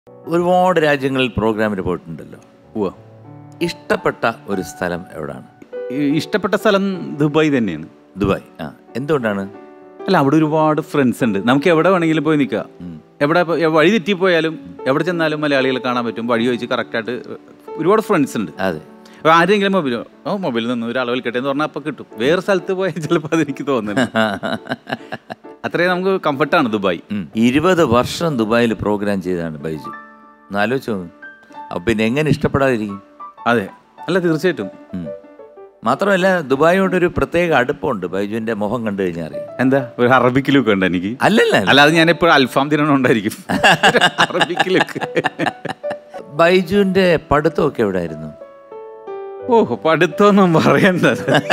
ഒരുപാട് രാജ്യങ്ങളിൽ പ്രോഗ്രാമിന് പോയിട്ടുണ്ടല്ലോ ഉവ്വ. ഇഷ്ടപ്പെട്ട ഒരു സ്ഥലം എവിടാണ് ഈ ഇഷ്ടപ്പെട്ട സ്ഥലം ദുബായ് തന്നെയാണ് ദുബായ് ആ എന്തുകൊണ്ടാണ് അല്ല അവിടെ ഒരുപാട് ഫ്രണ്ട്സ് ഉണ്ട് നമുക്ക് എവിടെ വേണമെങ്കിലും പോയി നിൽക്കാം എവിടെ പോ- എ- വഴി തെറ്റിപ്പോയാലും എവിടെ ചെന്നാലും മലയാളികളെ കാണാൻ പറ്റും വഴി ചോദിച്ച് കറക്റ്റായിട്ട് ഒരുപാട് ഫ്രണ്ട്സ് ഉണ്ട് അതെ അപ്പോൾ ആരെങ്കിലും മൊബൈൽ ഓ മൊബൈലിൽ നിന്ന് ഒരാൾ വിളിക്കട്ടെ എന്ന് പറഞ്ഞാൽ അപ്പോൾ കിട്ടും വേറെ സ്ഥലത്ത് പോയാൽ ചിലപ്പോൾ അതെനിക്ക് തോന്നുന്നില്ല അത്രയും നമുക്ക് കംഫർട്ടാണ് ദുബായ് ഉം. ഇരുപത് വർഷം ദുബായിൽ പ്രോഗ്രാം ചെയ്തതാണ് ബൈജു ഒന്ന് ആലോചിച്ച് നോക്ക് അപ്പം പിന്നെ എങ്ങനെ ഇഷ്ടപ്പെടാതിരിക്കും അതെ അല്ല തീർച്ചയായിട്ടും ഉം. മാത്രമല്ല ദുബായിയോടൊരു പ്രത്യേക അടുപ്പമുണ്ട് ബൈജുവിൻ്റെ മുഖം കണ്ടു കഴിഞ്ഞാൽ അറിയാം എന്താ ഒരു അറബിക്ക് ലുക്ക് ഉണ്ട് എനിക്ക് അല്ലല്ല അല്ലാതെ ഞാൻ എപ്പോഴും അൽഫാം ദിനം ഉണ്ടായിരിക്കും അറബിക്ക് ലുക്ക് ബൈജുവിൻ്റെ പഠിത്തമൊക്കെ എവിടെയായിരുന്നു ഓഹോ പഠിത്തമൊന്നും പറയണ്ട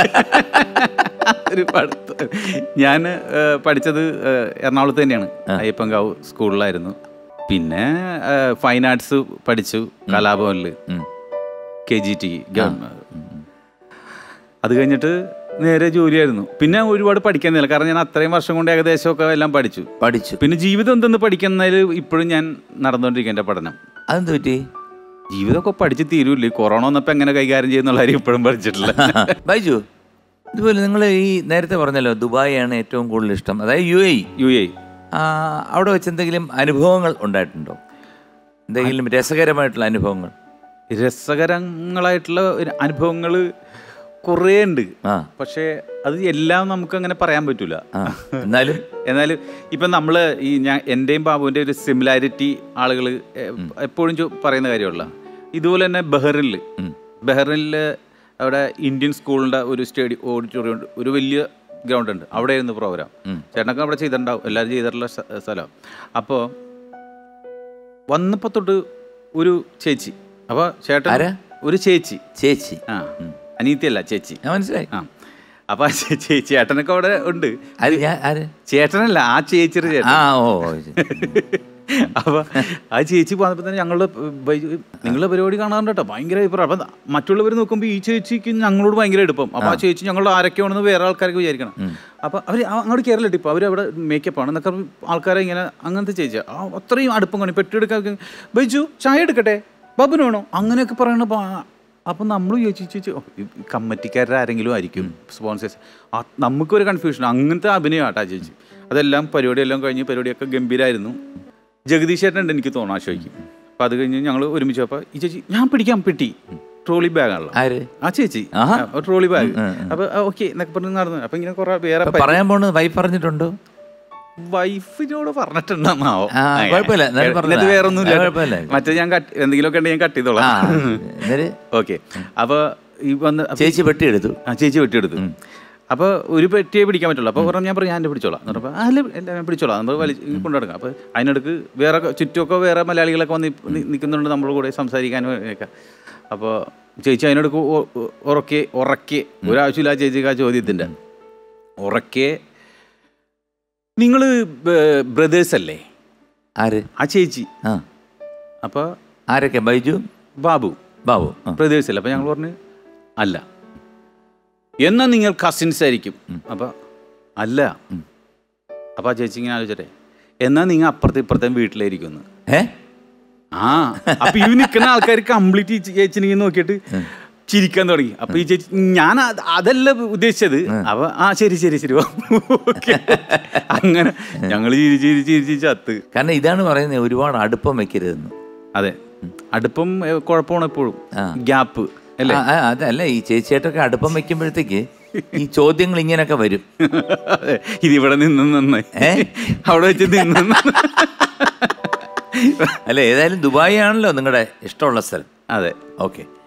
ഒരു പഠിത്തം ഞാൻ പഠിച്ചത് ഏഹ്, എറണാകുളത്ത് തന്നെയാണ് അയ്യപ്പൻകാവ് സ്കൂളിലായിരുന്നു പിന്നെ ഫൈൻ ആർട്സ് പഠിച്ചു കലാഭവനിൽ ഉം. കെ ജി ടി അത് കഴിഞ്ഞിട്ട് നേരെ ജോലിയായിരുന്നു പിന്നെ ഒരുപാട് പഠിക്കുന്നില്ല കാരണം ഞാൻ അത്രയും വർഷം കൊണ്ട് ഏകദേശമൊക്കെ എല്ലാം പഠിച്ചു പഠിച്ചു പിന്നെ ജീവിതം എന്തെന്ന് പഠിക്കുന്നതിൽ ഇപ്പോഴും ഞാൻ നടന്നുകൊണ്ടിരിക്കുക എൻ്റെ പഠനം അതെന്ത് പറ്റി ജീവിതമൊക്കെ പഠിച്ച് തീരൂല്ലേ കൊറോണ വന്നപ്പോൾ എങ്ങനെ കൈകാര്യം ചെയ്യുന്നുള്ള കാര്യം ഇപ്പോഴും പഠിച്ചിട്ടില്ല ബൈജു ഇതുപോലെ നിങ്ങൾ ഈ നേരത്തെ പറഞ്ഞല്ലോ ദുബായ് ആണ് ഏറ്റവും കൂടുതൽ ഇഷ്ടം അതായത് യു എ യു എ അവിടെ വെച്ച് എന്തെങ്കിലും അനുഭവങ്ങൾ ഉണ്ടായിട്ടുണ്ടോ എന്തെങ്കിലും രസകരമായിട്ടുള്ള അനുഭവങ്ങൾ രസകരങ്ങളായിട്ടുള്ള അനുഭവങ്ങൾ കുറേ ഉണ്ട് ആ പക്ഷേ അത് എല്ലാം നമുക്ക് അങ്ങനെ പറയാൻ പറ്റൂല ആ എന്നാലും എന്നാലും ഇപ്പം നമ്മൾ ഈ ഞാൻ എൻ്റെയും ബാബുവിൻ്റെ ഒരു സിമിലാരിറ്റി ആളുകൾ എപ്പോഴും ചോ- പറയുന്ന കാര്യമുള്ള ഇതുപോലെ തന്നെ ബഹ്റിനിൽ ബഹ്റിനിൽ അവിടെ ഇന്ത്യൻ സ്കൂളിൻ്റെ ഒരു സ്റ്റേഡിയം ഓഡിറ്റോറിയം ഉണ്ട് ഒരു വലിയ ഗ്രൗണ്ട് ഉണ്ട് അവിടെയായിരുന്നു പ്രോഗ്രാം ചേട്ടനൊക്കെ അവിടെ ചെയ്തിട്ടുണ്ടാവും എല്ലാവരും ചെയ്തിട്ടുള്ള സ്ഥ- സ്ഥലം അപ്പോൾ വന്നപ്പോൾ തൊട്ട് ഒരു ചേച്ചി അപ്പോൾ ചേട്ടൻ ആരാ? ഒരു ചേച്ചി ചേച്ചി ആ അനീത്തിയല്ല ചേച്ചി ഞാൻ മനസ്സിലായി ആ അപ്പോൾ ആ ചേ- ചേ- ചേട്ടനൊക്കെ അവിടെ ഉണ്ട് ആര് ഞാൻ ആര് ചേട്ടനല്ല ആ ചേച്ചിയുടെ ചേട്ടൻ ആ ഓ ഓ, ശരി. അപ്പൊ ആ ചേച്ചി പറഞ്ഞപ്പോൾ തന്നെ ഞങ്ങളുടെ നിങ്ങളുടെ പരിപാടി കാണാറുണ്ട് കേട്ടോ ഭയങ്കര അഭിപ്രായം അപ്പം മറ്റുള്ളവർ നോക്കുമ്പോൾ ഈ ചേച്ചിക്ക് ഞങ്ങളോട് ഭയങ്കര എടുപ്പം അപ്പോൾ ആ ചേച്ചി ഞങ്ങളുടെ ആരൊക്കെയാണെന്ന് വേറെ ആൾക്കാർക്ക് വിചാരിക്കണം അപ്പോൾ അവർ അങ്ങോട്ട് കയറില്ല ഇപ്പോൾ അവരവിടെ മേക്കപ്പ് ആണ് എന്നൊക്കെ ആൾക്കാരെ ഇങ്ങനെ അങ്ങനത്തെ ചേച്ചി ആ അത്രയും അടുപ്പം കാണി പെട്ടെടുക്കാൻ ബൈജു ചായ എടുക്കട്ടെ ബബുന് വേണോ അങ്ങനെയൊക്കെ പറയണ അപ്പം നമ്മൾ ചോദിച്ചു ചേച്ചി ഓ, ഈ കമ്മിറ്റിക്കാരുടെ ആരെങ്കിലും ആയിരിക്കും സ്പോൺസേഴ്സ് നമുക്കൊരു കൺഫ്യൂഷൻ അങ്ങനത്തെ അഭിനയം ആട്ടാ ചേച്ചി അതെല്ലാം പരിപാടിയെല്ലാം കഴിഞ്ഞ് പരിപാടിയൊക്കെ ഗംഭീരമായിരുന്നു ജഗദീഷ് ചേട്ടൻ ഉണ്ട് എനിക്ക് തോന്നുന്നു ആ ഷോയ്ക്ക് അപ്പം അത് കഴിഞ്ഞ് ഞങ്ങൾ ഒരുമിച്ച് അപ്പോൾ ഈ ചേച്ചി ഞാൻ പിടിക്കാം പെട്ടി ട്രോളി ബാഗാണല്ലോ ആര് ആ ചേച്ചി ആഹാ. ആ, ട്രോളി ബാഗ് അപ്പോൾ ഓക്കെ എന്നൊക്കെ പറഞ്ഞ് നടന്നു അപ്പം ഇങ്ങനെ കുറേ വേറെ ഇപ്പൊ പറയാൻ പോണത് വൈഫ് പറഞ്ഞിട്ടുണ്ടോ വൈഫിനോട് പറഞ്ഞിട്ടുണ്ടെന്നാവോ ആ, കുഴപ്പമില്ല. എന്നാലും പറഞ്ഞതാ. എന്നിട്ട് വേറെ ഒന്നും ആ, കുഴപ്പമില്ല. മറ്റേ ഞാൻ കട്ട് എന്തെങ്കിലുമൊക്കെ ഉണ്ടെങ്കിൽ ഞാൻ കട്ട് ആ ചെയ്തോളാം എന്നിട്ട് ഓക്കെ അപ്പോൾ ഈ വന്ന് അപ്പൊ ചേച്ചി പെട്ടിയെടുത്തു ആ ചേച്ചി വെട്ടിയെടുത്തു അപ്പോൾ ഒരു പെട്ടിയെ പിടിക്കാൻ പറ്റുള്ളൂ അപ്പോൾ പറഞ്ഞു ഞാൻ പറഞ്ഞു ഞാൻ എൻ്റെ പിടിച്ചോളാം എന്ന് പറഞ്ഞപ്പോൾ അല്ല എല്ലാം ഞാൻ പിടിച്ചോളാം നമ്മൾ വലി കൊണ്ടുനടക്കാം അപ്പോൾ അതിനിടക്ക് വേറെ ചുറ്റുമൊക്കെ വേറെ മലയാളികളൊക്കെ വന്ന് നി- നിൽക്കുന്നുണ്ട് നമ്മുടെ കൂടെ സംസാരിക്കാനും ഒക്കെ അപ്പോൾ ചേച്ചി അതിനിടക്ക് ഒ- ഒ- ഉറക്കെ ഉറക്കെ ഒരാവശ്യമില്ല ആ ചേച്ചിക്ക് ആ ചോദ്യത്തിൻ്റെ ഉറക്കെ നിങ്ങൾ ബ്രദേഴ്സ് അല്ലേ ആര് ആ ചേച്ചി ആ അപ്പോൾ ആരൊക്കെ ബൈജു ബാബു ബാബു ആ. ബ്രദേഴ്സ് അല്ല അപ്പം ഞങ്ങൾ പറഞ്ഞു അല്ല എന്നാൽ നിങ്ങൾ കസിൻസ് ആയിരിക്കും അപ്പം അല്ല അപ്പം ആ ചേച്ചി ഇങ്ങനെ ആലോചിച്ചട്ടെ എന്നാൽ നിങ്ങൾ അപ്പുറത്തെ ഇപ്പുറത്തെ വീട്ടിലായിരിക്കും ഏ ആ അപ്പൊ ഈ നിൽക്കുന്ന ആൾക്കാർ കംപ്ലീറ്റ് ഈ ചേച്ചിനെ ഇങ്ങനെ നോക്കിയിട്ട് ചിരിക്കാൻ തുടങ്ങി അപ്പൊ ഈ ചേച്ചി ഞാൻ അത് അതല്ല ഉദ്ദേശിച്ചത് അപ്പൊ ആ ശരി ശരി ശരി ഓക്കെ അങ്ങനെ ഞങ്ങൾ ചിരി ചിരി ചിരി ചിരി ചത്ത് കാരണം ഇതാണ് പറയുന്നത് ഒരുപാട് അടുപ്പം വെക്കരുതെന്ന് അതെ അടുപ്പം ഏ, കുഴപ്പമാണ് എപ്പോഴും ആ. ഗ്യാപ്പ് അല്ലേ ആ, ആ, അതല്ല ഈ ചേച്ചിയായിട്ടൊക്കെ അടുപ്പം വെക്കുമ്പോഴത്തേക്ക് ഈ ചോദ്യങ്ങൾ ഇങ്ങനെയൊക്കെ വരും അതെ, ഇതിവിടെ നിന്ന് നിന്ന് ഏ? അവിടെ വെച്ച് നിന്ന് നിന്ന്. അല്ല ഏതായാലും ദുബായ് ആണല്ലോ നിങ്ങളുടെ ഇഷ്ടമുള്ള സ്ഥലം അതെ ഓക്കെ